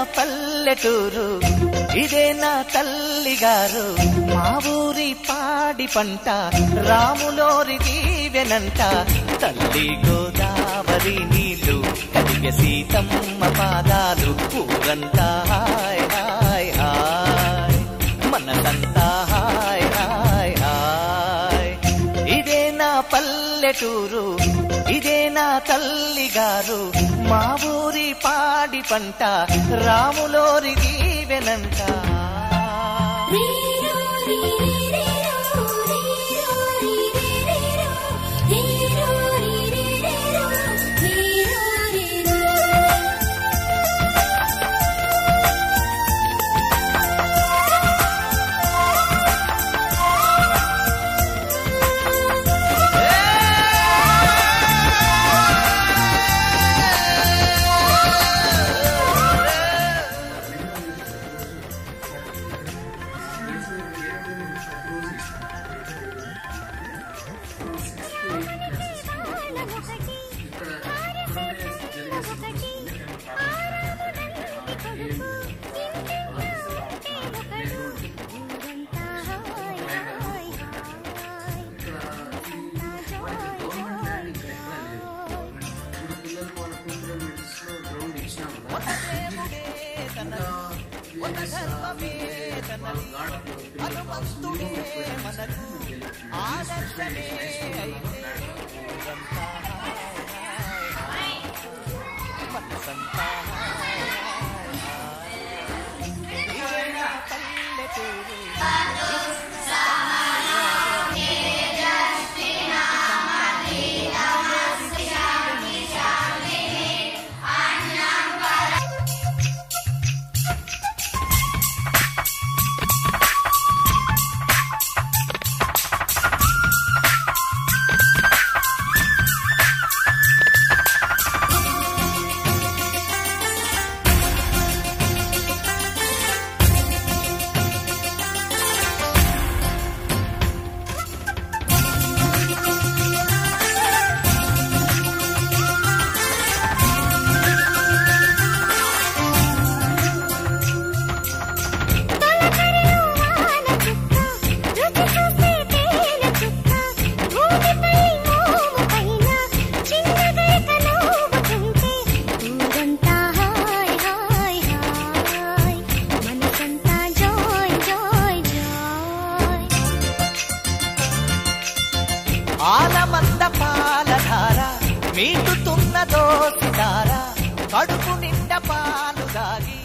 పల్లెటూరు ఇదే నా తల్లి గారు మా ఊరి పాడి పంట రాములోరి దీవెనంట తల్లి గోదావరి నీళ్ళు కదిగ సీతమ్మ పాదాలు ఊరంతా హాయ్ హాయ్ హాయ్ మనసంతా హాయ్ హాయ్ హాయ్ ఇదే నా పల్లెటూరు ఇదే నా తల్లి గారు మా ఊరి పాడి పంట రాములోరి దీవెనంట రీరో రీరీరో రీరో రీరీరో రీరో రీరీరో రీరో రీరో హనుమంతుడే మనకు ఆదర్శమే అయితే ఊరంతా హాయ్ హాయ్ హాయ్. మనసంతా హాయ్ హాయ్ హాయ్. ఇదే నా పల్లెటూరు ఆలమంద పాలధార మీటుతున్న దోసిదార కడుపు నిండా పాలు దాగి